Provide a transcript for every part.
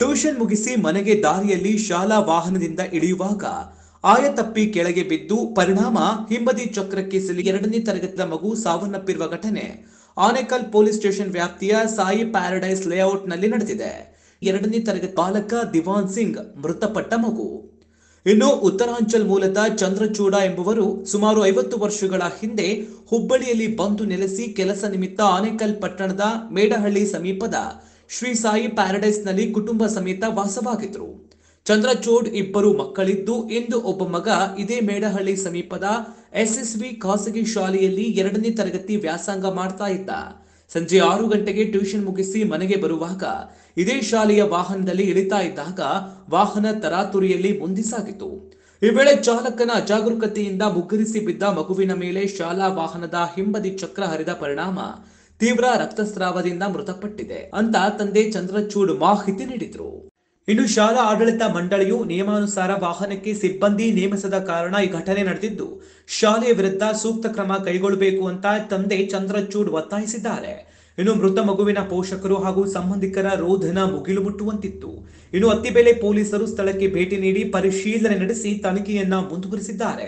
Tuition ಮುಗಿಸಿ ಮನೆಗೆ ದಾರಿಯಲ್ಲಿ ಶಾಲಾ ವಾಹನದಿಂದ ಇಳಿಯುವಾಗ ಆಯತಪ್ಪಿ ಕೆಳಗೆ ಬಿದ್ದು ಪರಿಣಾಮ ಹಿಂಬದಿ ಚಕ್ರಕ್ಕೆ ಸಿಲುಕಿ ಎರಡನೇ ತರಗತಿಯ ಮಗು ಸಾವನ್ನಪ್ಪಿರುವ ಘಟನೆ ಆನೇಕಲ್ ಪೊಲೀಸ್ ಸ್ಟೇಷನ್ ವ್ಯಾಪ್ತಿಯ ಸಾಯಿ ಪ್ಯಾರಡೈಸ್ ಲೇಔಟ್ನಲ್ಲಿ ನಡೆದಿದೆ ಎರಡನೇ ತರಗತಿ ಬಾಲಕ ದಿವಾನ್ ಸಿಂಗ್ ಮೃತಪಟ್ಟ ಮಗು ಇನ್ನು ಉತ್ತರಾಂಚಲ್ ಮೂಲದ ಚಂದ್ರಚೂಡ ಎಂಬುವರು ಸುಮಾರು ಐವತ್ತು ವರ್ಷಗಳ ಹಿಂದೆ ಹುಬ್ಬಳ್ಳಿಯಲ್ಲಿ ಬಂದು ನೆಲೆಸಿ ಕೆಲಸ ನಿಮಿತ್ತ ಆನೇಕಲ್ ಪಟ್ಟಣದ ಮೇಡಹಳ್ಳಿ ಸಮೀಪದ ಶ್ರೀ ಸಾಯಿ ಪ್ಯಾರಡೈಸ್ನಲ್ಲಿ ಕುಟುಂಬ ಸಮೇತ ವಾಸವಾಗಿದ್ರು ಚಂದ್ರಚೂಡ್ ಇಬ್ಬರು ಮಕ್ಕಳಿದ್ದು ಇಂದು ಒಬ್ಬ ಮಗ ಇದೇ ಮೇಡಹಳ್ಳಿ ಸಮೀಪದ ಎಸ್ಎಸ್ವಿ ಖಾಸಗಿ ಶಾಲೆಯಲ್ಲಿ ಎರಡನೇ ತರಗತಿ ವ್ಯಾಸಂಗ ಮಾಡ್ತಾ ಇದ್ದ ಸಂಜೆ ಆರು ಗಂಟೆಗೆ ಟ್ಯೂಷನ್ ಮುಗಿಸಿ ಮನೆಗೆ ಬರುವಾಗ ಇದೇ ಶಾಲೆಯ ವಾಹನದಲ್ಲಿ ಇಳಿತಾ ಇದ್ದಾಗ ವಾಹನ ತರಾತುರಿಯಲ್ಲಿ ಮುಂದೆ ಸಾಗಿತು ಈ ವೇಳೆ ಚಾಲಕನ ಅಜಾಗರೂಕತೆಯಿಂದ ಮುಗ್ಗರಿಸಿ ಬಿದ್ದ ಮಗುವಿನ ಮೇಲೆ ಶಾಲಾ ವಾಹನದ ಹಿಂಬದಿ ಚಕ್ರ ಹರಿದ ಪರಿಣಾಮ ತೀವ್ರ ರಕ್ತಸ್ರಾವದಿಂದ ಮೃತಪಟ್ಟಿದೆ ಅಂತ ತಂದೆ ಚಂದ್ರಚೂಡ್ ಮಾಹಿತಿ ನೀಡಿದ್ರು ಇನ್ನು ಶಾಲಾ ಆಡಳಿತ ಮಂಡಳಿಯು ನಿಯಮಾನುಸಾರ ವಾಹನಕ್ಕೆ ಸಿಬ್ಬಂದಿ ನೇಮಿಸದ ಕಾರಣ ಈ ಘಟನೆ ನಡೆದಿದ್ದು ಶಾಲೆಯ ವಿರುದ್ಧ ಸೂಕ್ತ ಕ್ರಮ ಕೈಗೊಳ್ಳಬೇಕು ಅಂತ ತಂದೆ ಚಂದ್ರಚೂಡ್ ಒತ್ತಾಯಿಸಿದ್ದಾರೆ ಇನ್ನು ಮೃತ ಮಗುವಿನ ಪೋಷಕರು ಹಾಗೂ ಸಂಬಂಧಿಕರ ರೋಧನ ಮುಗಿಲು ಮುಟ್ಟುವಂತಿತ್ತು ಇನ್ನು ಅತ್ತಿಬೇಲೆ ಪೊಲೀಸರು ಸ್ಥಳಕ್ಕೆ ಭೇಟಿ ನೀಡಿ ಪರಿಶೀಲನೆ ನಡೆಸಿ ತನಿಖೆಯನ್ನ ಮುಂದುವರಿಸಿದ್ದಾರೆ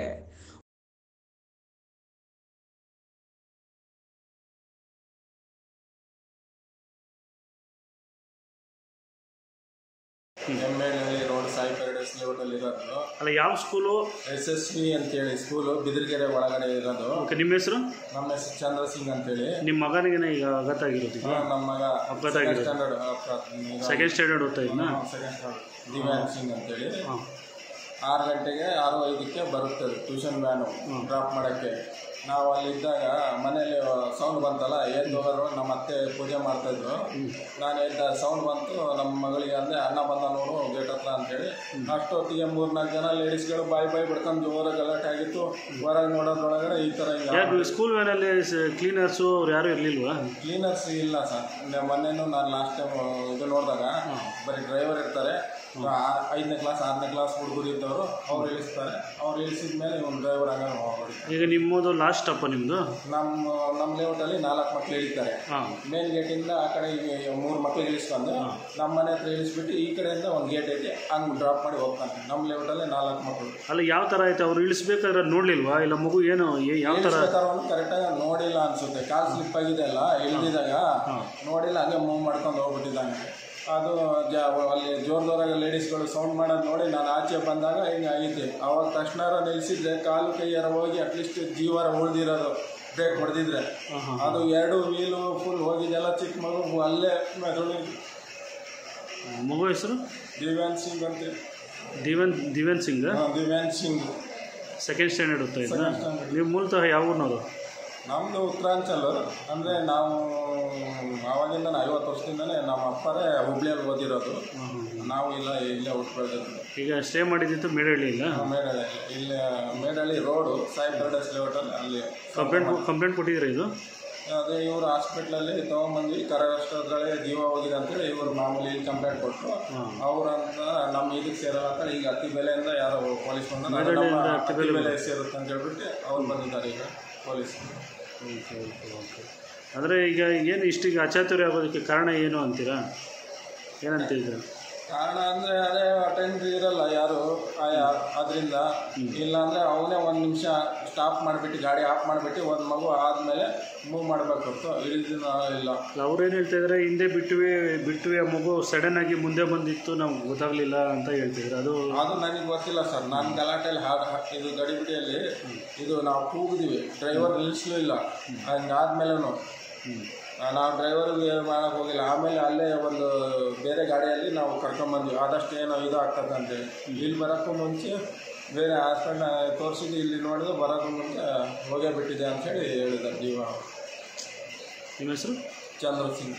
ಎಮ್ಮೆಳ್ಳಿ ರೋಡ್ ಸಾಯಿ ಪ್ಯಾರಡೈಸ್ ಲೇಔಟಲ್ಲಿ ಇರೋದು ಅಲ್ಲ ಯಾವ ಸ್ಕೂಲು ಎಸ್ ಎಸ್ ವಿ ಅಂತೇಳಿ ಸ್ಕೂಲು ಬಿದಿರ್ಗೆರೆ ಒಳಗಡೆ ಇರೋದು ಓಕೆ ನಿಮ್ಮ ಹೆಸರು ನಮ್ಮ ಹೆಸರು ಚಂದ್ರ ಸಿಂಗ್ ಅಂತೇಳಿ ನಿಮ್ಮ ಮಗನಿಗೆ ಈಗ ಅಗತ ಆಗಿರೋದು ಈಗ ನಮ್ಮ ಮಗ ಅಪಘಾತ ಸೆಕೆಂಡ್ ಆಗಿರೋದು. ಸ್ಟ್ಯಾಂಡರ್ಡ್ ಸೆಕೆಂಡ್ ಸ್ಟ್ಯಾಂಡರ್ಡ್ ಓದ್ತಾ ಇದ್ನಾ ಸೆಕೆಂಡ್ ಸ್ಟ್ಯಾಂಡರ್ಡ್ ದಿವ್ಯಾಂಗ್ ಸಿಂಗ್ ಅಂತೇಳಿ ಹಾಂ ಆರು ಗಂಟೆಗೆ ಆರು ಐದಕ್ಕೆ ಬರುತ್ತದೆ ಟ್ಯೂಷನ್ ವ್ಯಾನು ಡ್ರಾಪ್ ಮಾಡೋಕ್ಕೆ ನಾವು ಅಲ್ಲಿದ್ದಾಗ ಮನೇಲಿ ಸೌಂಡ್ ಬಂತಲ್ಲ ಎದ್ದು ಹೋಗೋರು ನಮ್ಮ ಅತ್ತೆ ಪೂಜೆ ಮಾಡ್ತಾಯಿದ್ರು ನಾನು ಎದ್ದ ಸೌಂಡ್ ಬಂತು ನಮ್ಮ ಮಗಳಿಗೆ ಅಂದೆ ಅಣ್ಣ ಬಂದ ನೋಡು ಗೇಟ್ ಹತ್ರ ಅಂತೇಳಿ ಅಷ್ಟೊತ್ತಿಗೆ ಮೂರ್ನಾಲ್ಕು ಜನ ಲೇಡೀಸ್ಗಳು ಬಾಯಿ ಬಾಯಿ ಬಿಡ್ಕೊಂಡು ಜೋರಾಗಿ ಗಲಾಟೆ ಆಗಿತ್ತು ಹೊರಗೆ ನೋಡೋದ್ರೊಳಗಡೆ ಈ ಥರ ಹಿಂಗೆ ಯಾರು ಸ್ಕೂಲ್ ವ್ಯಾನಲ್ಲಿ ಕ್ಲೀನರ್ಸು ಅವ್ರು ಯಾರು ಇರಲಿಲ್ವಾ ಕ್ಲೀನರ್ಸ್ ಇಲ್ಲ ಸರ್ ಮೊನ್ನೆನೂ ನಾನು ಲಾಸ್ಟ್ ಟೈಮ್ ಇದು ನೋಡಿದಾಗ ಬರೀ ಡ್ರೈವರ್ ಇರ್ತಾರೆ ಆ- ಐದನೇ ಕ್ಲಾಸ್ ಆರನೇ ಕ್ಲಾಸ್ ಹುಡುಗರು ಇದ್ದವರು ಅವ್ರು ಇಳಿಸ್ತಾರೆ ಅವ್ರು ಇಳಿಸಿದ ಮೇಲೆ ಒಂದು ಡ್ರೈವರ್ ಹಂಗಾರೆ ಹೋಗ್ಬಿಡಿ ಈಗ ನಿಮ್ಮದು ಲಾಸ್ಟ್ ಸ್ಟಾಪ ನಿಮ್ಮದು ನಮ್ಮ ನಮ್ಮ ಲೇಔಟಲ್ಲಿ ನಾಲ್ಕು ಮಕ್ಳು ಇಳಿತಾರೆ ಹಾಂ ಮೇನ್ ಗೇಟಿಂದ ಆ ಕಡೆ ಮೂರು ಮಕ್ಳು ಇಳಿಸ್ಕೊಂಡು ನಮ್ಮ ಮನೆ ಹತ್ರ ಇಳಿಸ್ಬಿಟ್ಟು ಈ ಕಡೆಯಿಂದ ಒಂದು ಗೇಟ್ ಐತಿ ಹಂಗೆ ಡ್ರಾಪ್ ಮಾಡಿ ಹೋಗ್ತಾನೆ ನಮ್ಮ ಲೇಔಟಲ್ಲಿ ನಾಲ್ಕು ಮಕ್ಕಳು ಅಲ್ಲ ಯಾವ ಥರ ಆಯ್ತು ಅವ್ರು ಇಳಿಸ್ಬೇಕಾದ್ರೆ ನೋಡ್ಲಿಲ್ವಾ ಇಲ್ಲ ಮಗು ಏನು ಏ- ಯಾವ ಥರ ಇಳಿಸ್ಬೇಕಾದ್ರೆ ಕರೆಕ್ಟಾಗಿ ನೋಡಿಲ್ಲ ಅನ್ಸುತ್ತೆ ಕಾಲು ಸ್ಲಿಪ್ ಆಗಿದೆ ಅಲ್ಲ ಇಳಿದಿದಾಗ ನೋಡಿಲ್ಲ ಹಂಗೆ ಮೂವ್ ಮಾಡ್ಕೊಂಡು ಹೋಗ್ಬಿಟ್ಟಿದ್ದಾನೆ ಅದು ಜ ಅಲ್ಲಿ ಜೋರ್ ಜೋರಾಗಿ ಲೇಡೀಸ್ಗಳು ಸೌಂಡ್ ಮಾಡೋದು ನೋಡಿ ನಾನು ಆಚೆ ಬಂದಾಗ ಹಿಂಗೆ ಆಗಿದ್ದೆ ಅವಾಗ ತಕ್ಷಣ ನಿಲ್ಲಿಸಿದ್ರೆ ಕಾಲು ಕೈಯಾರ ಹೋಗಿ ಅಟ್ಲೀಸ್ಟ್ ಜೀವರ ಉಳಿದಿರೋದು ಬ್ರೇಕ್ ಹೊಡೆದಿದ್ರೆ ಅದು ಎರಡು ವೀಲು ಫುಲ್ ಹೋಗಿದ್ದೆಲ್ಲ ಚಿಕ್ಕ ಮಗು ಅಲ್ಲೇ ಮೆದುಳು ಮಗು ಹೆಸರು ದಿವ್ಯಾನ್ ಸಿಂಗ್ ಅಂತ ದಿವನ್ ದಿವನ್ ಸಿಂಗ್ ಹಾ, ದಿವ್ಯಾನ್ ಸಿಂಗ್ ಸೆಕೆಂಡ್ ಸ್ಟ್ಯಾಂಡರ್ಡ್ ಓದ್ತಾ ಇದ್ದ Second standard. ನೀವು ಮೂಲತಃ ಯಾವ ಊರಿನವರು ನಮ್ಮದು ಉತ್ತರಾಂಚಲ್ ಅಂದರೆ ನಾವು ಆವಾಗಿಂದ ಐವತ್ತು ವರ್ಷದಿಂದನೇ ನಮ್ಮ ಅಪ್ಪರೇ ಹುಬ್ಳಿಯಲ್ಲಿ ಓದಿರೋದು ನಾವು ಇಲ್ಲ ಇಲ್ಲೇ ಹುಟ್ಟು ಬೆಳೆದಿರೋದು ಈಗ ಸ್ಟೇ ಮಾಡಿದ್ದಿತ್ತು ಮೇಡಹಳ್ಳಿ ಇಲ್ಲ ಮೇಡಳ್ಳಿ ಇಲ್ಲಿ ಮೇಡಳ್ಳಿ ರೋಡು ಸಾಯಿ ಪ್ಯಾರಡೈಸ್ ಲೇಔಟಲ್ಲಿ ಅಲ್ಲಿ ಕಂಪ್ಲೇಂಟ್ ಕಂಪ್ಲೇಂಟ್ ಕೊಟ್ಟಿದ್ದೀರಾ ಇದು ಅದೇ ಇವರು ಹಾಸ್ಪಿಟ್ಲಲ್ಲಿ ತೊಗೊಂಬಂದ್ವಿ ಕರಗಷ್ಟದ್ರಲ್ಲೇ ಜೀವ ಹೋಗಿದೆ ಅಂತೇಳಿ ಇವರು ಮಾಮೂಲಿ ಇಲ್ಲಿ ಕಂಪ್ಲೇಂಟ್ ಕೊಟ್ಟರು ಅವ್ರಂತ ನಮ್ಮ ಇದಕ್ಕೆ ಸೇರಲ್ಲ ಅಂತ ಈಗ ಅತಿ ಬೆಲೆಯಿಂದ ಯಾರೋ ಪೊಲೀಸ್ ಬಂದ ಮೇಡಳ್ಳಿಯಿಂದ ನಮ್ಮ ಅತ್ತಿ ಅತಿ ಬೆಲೆ ಬೆಲೆ ಸೇರುತ್ತೆ ಅಂತ ಹೇಳ್ಬಿಟ್ಟು ಅವ್ರು ಬಂದಿದ್ದಾರೆ ಈಗ ಪೊಲೀಸ್ ಓಕೆ ಓಕೆ ಓಕೆ ಅಂದರೆ ಈಗ ಏನು ಇಷ್ಟಿಗೆ ಅಚಾತುರ್ಯ ಆಗೋದಕ್ಕೆ ಕಾರಣ ಏನು ಅಂತೀರಾ ಏನಂತ ಇದ್ದೀರಾ ಕಾರಣ ಅಂದ್ರೆ ಅದೇ ಅಟೆಂಡ್ ಇರಲ್ಲ ಯಾರು ಅದರಿಂದ ಇಲ್ಲ ಅಂದ್ರೆ ಅವನೇ ಒಂದು ನಿಮಿಷ ಸ್ಟಾಪ್ ಮಾಡಿಬಿಟ್ಟು ಗಾಡಿ ಆಫ್ ಮಾಡಿಬಿಟ್ಟು ಒಂದು ಮಗು ಆದಮೇಲೆ ಮೂವ್ ಮಾಡಬೇಕು ಹೊರತು ಇಳಿದಿನ ಇಲ್ಲ ಅಲ್ಲ ಅವ್ರೇನು ಹೇಳ್ತಾ ಇದ್ದಾರೆ ಹಿಂದೆ ಬಿಟ್ಟುವೆ ಬಿಟ್ಟುವೆ ಆ ಮಗು ಸಡನ್ ಆಗಿ ಮುಂದೆ ಬಂದಿತ್ತು ನಮ್ಗೆ ಗೊತ್ತಾಗಲಿಲ್ಲ ಅಂತ ಹೇಳ್ತಿದ್ರು ಅದು ಅದು ನನಗೆ ಗೊತ್ತಿಲ್ಲ ಸರ್ ನಾನು ಗಲಾಟೆಯಲ್ಲಿ ಹಾಡು ಹಾ- ಇದು ಗಡಿಬಿಡಿಯಲ್ಲಿ ಇದು ನಾವು ಕೂಗಿದ್ವಿ ಡ್ರೈವರ್ ನಿಲ್ಲಿಸ್ಲೂ ಇಲ್ಲ ಹಂಗಾದ್ಮೇಲೂ ನಾವು ಡ್ರೈವರ್ಗೆ ಮಾಡಕ್ಕೆ ಹೋಗಿಲ್ಲ ಆಮೇಲೆ ಅಲ್ಲೇ ಒಂದು ಬೇರೆ ಗಾಡಿಯಲ್ಲಿ ನಾವು ಕರ್ಕೊಂಬಂದ್ವಿ ಆದಷ್ಟು ಏನೋ ಇದು ಆಗ್ತದೆ ಅಂತೇಳಿ ಇಲ್ಲಿ ಬರೋಕ್ಕೂ ಮುಂಚೆ ಬೇರೆ ಹಾಸ್ಪಿಟ್ಲ್ ತೋರಿಸಿದ್ದು ಇಲ್ಲಿ ನೋಡಿದ್ರೆ ಬರೋಕ್ಕೂ ಮುಂಚೆ ಹೋಗೇ ಬಿಟ್ಟಿದೆ ಅಂತೇಳಿ ಹೇಳಿದ್ದಾರೆ ಜೀವ ನಿಮ್ಮ ಹೆಸರು ಚಂದ್ರ ಸಿಂಗ್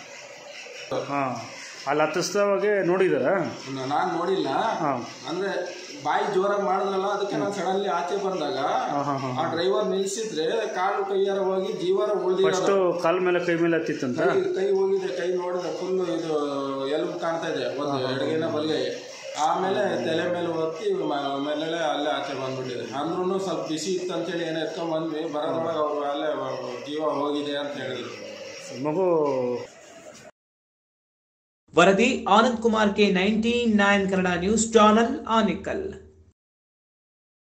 ಹಾಂ ಅಲ್ಲಿ ಹತ್ತಿಸ್ದವಾಗೆ ನೋಡಿದಾರಾ ನಾನು ನೋಡಿಲ್ಲ ಹಾಂ ಅಂದ್ರೆ ಬಾಯಿ ಜೋರಾಗಿ ಮಾಡಿದ್ರಲ್ಲ ಅದಕ್ಕೆ ನಾನು ಸಡನ್ಲಿ ಆಚೆ ಬಂದಾಗ ಹಾಂ ಹಾಂ ಹಾಂ ಆ ಡ್ರೈವರ್ ನಿಲ್ಸಿದ್ರೆ ಕಾಲು ಕೈಯಾರ ಹೋಗಿ ಜೀವರ ಉಳಿದಿರೋದು ಫಸ್ಟು ಕಾಲ್ ಮೇಲೆ ಕೈ ಮೇಲೆ ಹತ್ತಿತ್ತಂತ ಕೈ ಕೈ ಹೋಗಿದೆ ಕೈ ನೋಡಿದ್ರೆ ಫುಲ್ ಇದು ಎಲುಬು ಕಾಣ್ತಾ ಇದೆ ಒಂದು ಎಡಗೈನ ಬಲಗೈ ಆಮೇಲೆ ತಲೆ ಮೇಲೆ ಒತ್ತಿ ಮ- ಮೇಲೆ ಅಲ್ಲೇ ಆಚೆ ಬಂದ್ಬಿಟ್ಟಿದೆ ಅಂದ್ರೂ ಸ್ವಲ್ಪ ಬಿಸಿ ಇತ್ತು ಅಂತೇಳಿ ಏನೋ ಎತ್ಕೊಂಡ್ ಬಂದ್ವಿ ಬರೋದ್ರೊಳಗೆ ಅವರು ಅಲ್ಲೇ ಜೀವ ಹೋಗಿದೆ ಅಂತ ಹೇಳಿದ್ರು ಮಗು ವರದಿ Anand Kumar K ninety nine Kannada news channel Anekal